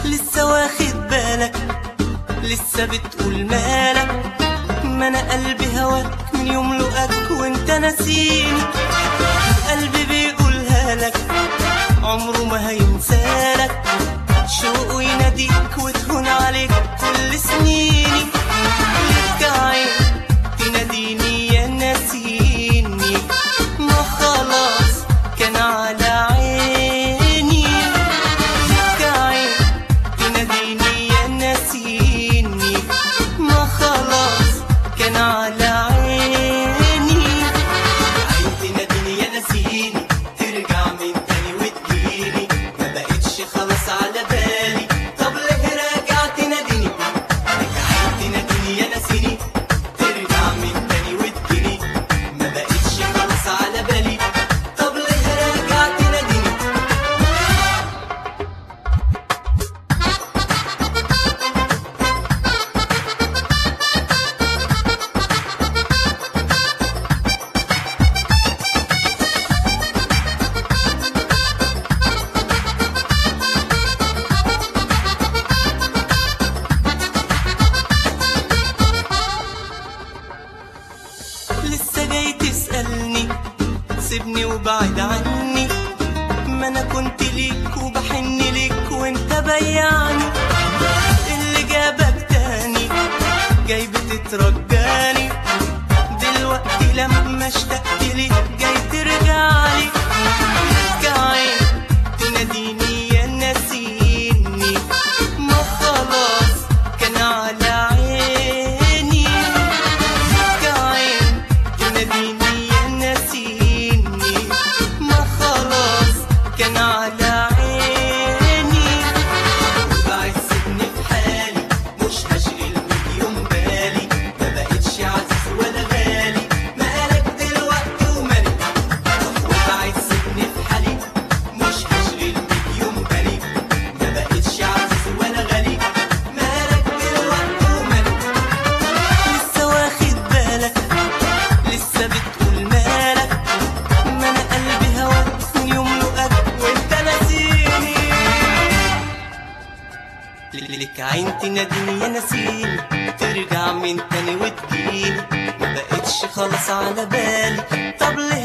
لسه واخد بالك لسه بتقول مالك ما انا قلبي هواك من يوم لقاك وانت ناسيني قلبي بيقولها لك عمره ما هينسالك شوقه يناديك وتهون عليك كل سنيني لك عين تناديني يا ناسيني ما خلاص كان على عيني لك عين تناديني يا ناسيني ما خلاص كان على عيني عين تناديني يا ناسيني ترجع من تاني وتجيني ما بقتش خلاص على بالي طب ليه راجع تناديني لك عين تناديني يا ناسيني ترجع من تاني وتجيني ما بقتش خلاص على بالي طب ليه راجع تناديني لسه جاي تسألني سيبني وبعد عني ما انا كنت ليك وبحن ليك وانت بيعني اللي جابك تاني جاي بتترجاني دلوقتي لما اشتقت ليك جاي ترجعلي لك عين تناديني يا ناسيني ما خلاص كان على عيني لك عين تناديني يا ناسيني ما خلاص كان على عيني وبعد سيبني في حالي مش هشغل بيك يوم بالي ما بقتش عزيز ولا غالي مالك دلوقتي ومالك وبعد سيبني في حالي مش هشغل بيك يوم بالي ما بقتش عزيز ولا غالي مالك دلوقتي ومالك لسه واخد بالك لسه بتقول مالك ما انا قلبي هواك من يوم لقاك وانت ناسيني لك عين تناديني يا نسيني ترجع من تاني وتجيني ما بقتش خلاص على بالي طب ليه